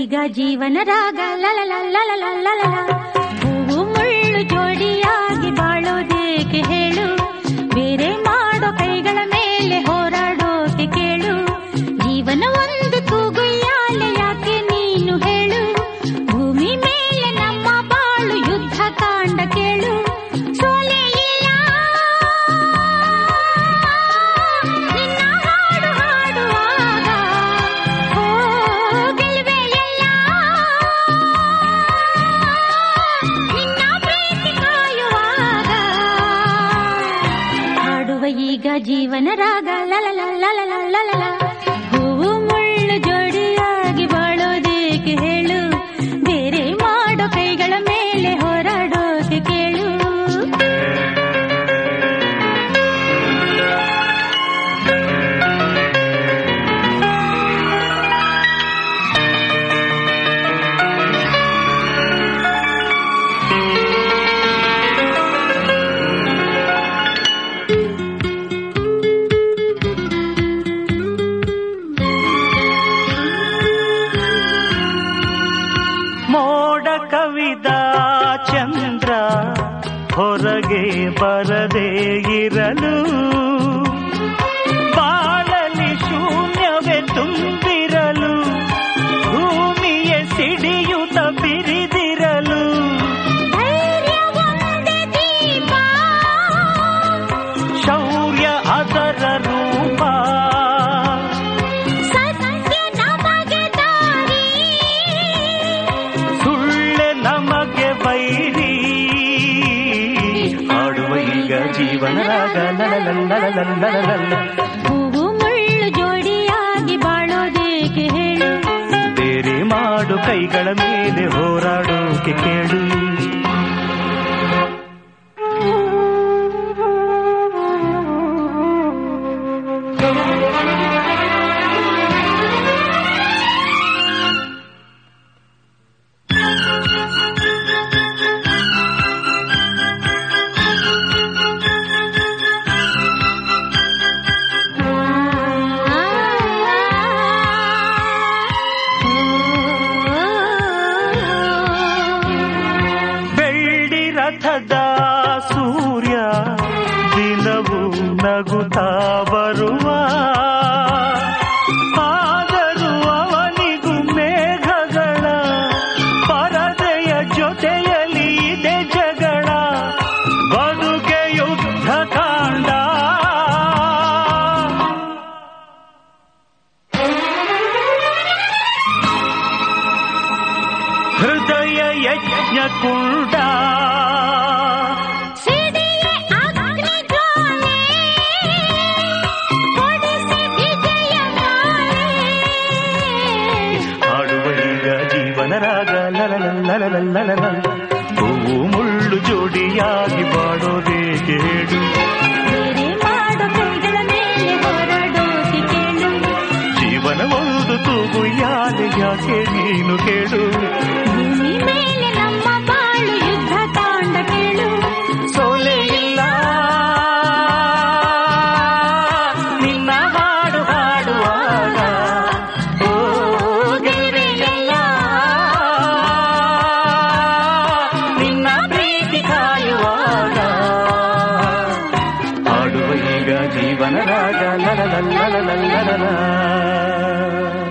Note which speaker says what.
Speaker 1: ಈಗ ಜೀವನ ರಾಗ ಲಲ ಲಲ ಲಲ ಲಲ ಹೂವು ಮುಳ್ಳು ಜೋಡಿಯಾಗಿ ಬಾಳೋದೇಕೆ ಹೇಳು ಬೇರೆ ಮಾಡೋ ಕೈಗಳ ಮೇಲೆ ಹೋರಾಡೋಕೆ ಕೇಳು ಜೀವನ ಒಂದು ತೂಗುಯ್ಯಾಲೆ ಯಾಕೆ ನೀನು ಹೇಳು ಭೂಮಿ ಮೇಲೆ ನಮ್ಮ ಬಾಳು ಯುದ್ಧ ಕಾಂಡ ಕೇಳು ಸೋಲೆ ಇಲ್ಲ ನಿನ್ನ ಹಾಡು ಹಾಡುವಾಗ ಓ ಗೆಲುವೆ ಎಲ್ಲ ನಿನ್ನ ಪ್ರೀತಿ ಕಾಯುವಾಗ ಹಾಡುವ ಈಗ ಜೀವನ ರಾಗ ಲಲ ಲಲ ಲಲ ಲಲ ಹೂವು ಮುಳ್ಳು ಜೋಡಿಯಾಗಿ ಬಾಳೋದೇಕೆ ಹೇಳು ಬೇರೆ ಮಾಡೋ ಕೈಗಳ ಮೇಲೆ ಹೋರಾಡೋಕೆ ಕೇಳು
Speaker 2: ಮೋಡ ಕವಿದ ಚಂದ್ರ ಹೊರಗೆ ಬರದೇ ಇರಲು ಬಾಳಲಿ ಶೂನ್ಯವೇ ತುಂಬಿರಲು ಭೂಮಿಯ ಸಿಡಿಯುತ್ತ ಬಿರಿದಿರಲು
Speaker 1: ಧೈರ್ಯ ಒಂದೇ ದೀಪ
Speaker 2: ಶೌರ್ಯ ಅದರ ರೂಪ
Speaker 1: ಸತ್ಯ ನಮಗೆ ದಾರಿ
Speaker 2: ಸುಳ್ಳೆ ನಮಗೆ ಬೈರಿ ಆಡುವ ಈಗ ಜೀವನ ರಾಗ ಲಲಲಲಲಲಲಲಲ.
Speaker 1: ಹೂವು ಮುಳ್ಳು ಜೋಡಿಯಾಗಿ ಬಾಳೋದೇಕೆ ಹೇಳು
Speaker 2: ಬೇರೆ ಮಾಡು ಕೈಗಳ ಮೇಲೆ ಹೋರಾಡೋಕೆ ಕೇಳು ಬೆಳ್ಳಿ ರಥದ ಸೂರ್ಯ ದಿನವೂ ನಗುತ್ತಾ ಬರುವ ಆದರೂ ಅವನಿಗೂ ಮೇಘಗಳ ಪರದೆಯ ಜೊತೆಯಲ್ಲಿ ಇದೆ ಜಗಳ ಬದುಕೆ ಯುದ್ಧ ಕಾಂಡ ಹೃದಯ ಯಜ್ಞ ಕುಂಡ
Speaker 1: ಸಿಡಿಯ ಅಗ್ನಿ ಜ್ವಾಲೆ ಕೊಡಿಸಿ ವಿಜಯ ಮಾಲೆ
Speaker 2: ಹಾಡುವ ಈಗ ಜೀವನ ರಾಗ ಲಲಲಲಲಲಲಲ. ಹೂವು ಮುಳ್ಳು ಜೋಡಿಯಾಗಿ ಬಾಡೋದೇಕೆ ಹೇಳು
Speaker 1: ಬೇರೆ ಮಾಡೋ ಕೈಗಳ ಮೇಲೆ ಹೋರಾಡೋಕೆ ಕೇಳು
Speaker 2: ಜೀವನ ಒಂದು ತೂಗು ಯಾಲೆ ಯಾಕೆ ನೀನು ಕೇಳು
Speaker 1: ಭೂಮಿ ಮೇಲೆ ನಮ್ಮ ಬಾಳು ಯುದ್ಧ ಕಾಂಡ ಕೇಳು
Speaker 2: ಸೋಲೆ ಇಲ್ಲ ನಿನ್ನ ಹಾಡು ಹಾಡುವಾಗ ಓ ಗೆಲುವೆ ಎಲ್ಲ ನಿನ್ನ ಪ್ರೀತಿ ಕಾಯುವಾಗ ಹಾಡುವ ಈಗ ಜೀವನ ರಾಗ ಲಲಲಲಲಲಲಲ.